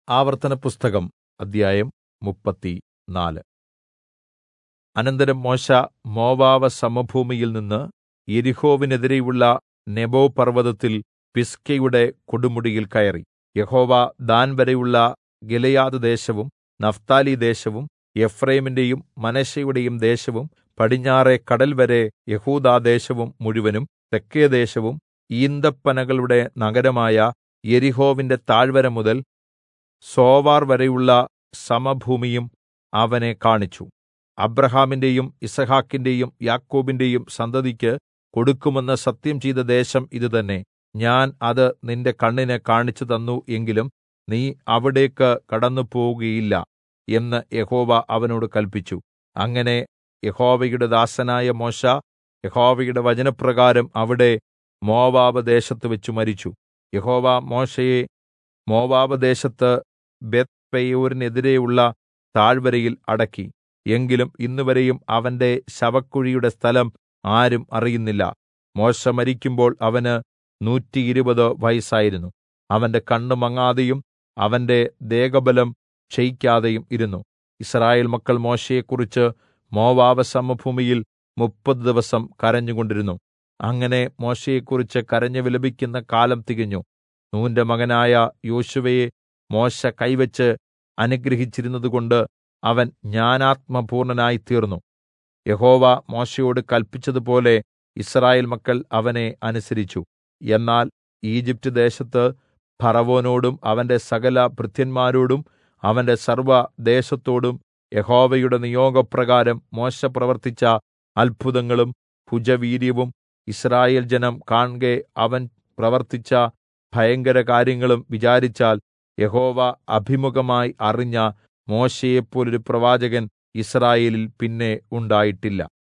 ആവർത്തനപുസ്തകം അദ്ധ്യായം മുപ്പത്തിനാല് അനന്തരം മോശെ മോവാബ് സമഭൂമിയിൽ നിന്ന് യെരിഹോവിനെതിരെയുള്ള നെബോ പർവ്വതത്തിൽ പിസ്ഗയുടെ കൊടുമുടിയിൽ കയറി യഹോവ ദാൻ വരെയുള്ള ഗിലെയാദ് ദേശവും നഫ്താലി ദേശവും എഫ്രയീമിന്റെയും മനശ്ശെയുടെയും ദേശവും പടിഞ്ഞാറെ കടൽവരെ യെഹൂദാദേശവും മുഴുവനും തെക്കേദേശവും ഈന്തപ്പനകളുടെ നഗരമായ യെരിഹോവിന്റെ താഴ്വര മുതൽ സോവാർ വരെയുള്ള സമഭൂമിയും അവനെ കാണിച്ചു അബ്രാഹാമിൻറെയും യിസ്ഹാക്കിന്റെയും യാക്കോബിന്റെയും സന്തതിക്ക് കൊടുക്കുമെന്ന് സത്യം ചെയ്ത ദേശം ഇതുതന്നെ ഞാൻ അത് നിന്റെ കണ്ണിന് കാണിച്ചുതന്നു എങ്കിലും നീ അവിടേക്ക് കടന്നുപോകുകയില്ല എന്ന് യഹോവ അവനോട് കല്പിച്ചു അങ്ങനെ യഹോവയുടെ ദാസനായ മോശെ യഹോവയുടെ വചനപ്രകാരം അവിടെ മോവാബ് ദേശത്തുവെച്ച് മരിച്ചു യഹോവ മോശെയെ മോവാബ് ദേശത്ത് ബേത്ത്പെയോരിനെതിരെയുള്ള താഴ്വരയിൽ അടക്കി എങ്കിലും ഇന്നുവരെയും അവന്റെ ശവക്കുഴിയുടെ സ്ഥലം ആരും അറിയുന്നില്ല മോശെ മരിക്കുമ്പോൾ അവന് നൂറ്റിയിരുപത് വയസ്സായിരുന്നു അവന്റെ കണ്ണ് മങ്ങാതെയും അവന്റെ ദേഹബലം ക്ഷയിക്കാതെയും ഇരുന്നു യിസ്രായേൽ മക്കൾ മോശെയെക്കുറിച്ച് മോവാബ് സമഭൂമിയിൽ മുപ്പത് ദിവസം കരഞ്ഞുകൊണ്ടിരുന്നു അങ്ങനെ മോശെയെക്കുറിച്ച് കരഞ്ഞു വിലപിക്കുന്ന കാലം തികഞ്ഞു നൂന്റെ മകനായ യോശുവയെ മോശെ കൈവച്ച് അനുഗ്രഹിച്ചിരുന്നതുകൊണ്ട് അവൻ ജ്ഞാനാത്മപൂർണനായി തീർന്നു യഹോവ മോശെയോട് കല്പിച്ചതുപോലെ യിസ്രായേൽ മക്കൾ അവനെ അനുസരിച്ചു എന്നാൽ ഈജിപ്റ്റ് ദേശത്ത് ഫറവോനോടും അവന്റെ സകല ഭൃത്യന്മാരോടും അവന്റെ സർവ്വദേശത്തോടും യഹോവയുടെ നിയോഗപ്രകാരം മോശെ പ്രവർത്തിച്ച അത്ഭുതങ്ങളും ഭുജവീര്യവും യിസ്രായേൽ ജനം കാൺകെ അവൻ പ്രവർത്തിച്ച ഭയങ്കര കാര്യങ്ങളും വിചാരിച്ചാൽ യഹോവ അഭിമുഖമായി അറിഞ്ഞ മോശെയെപ്പോലൊരു പ്രവാചകൻ യിസ്രായേലിൽ പിന്നെ ഉണ്ടായിട്ടില്ല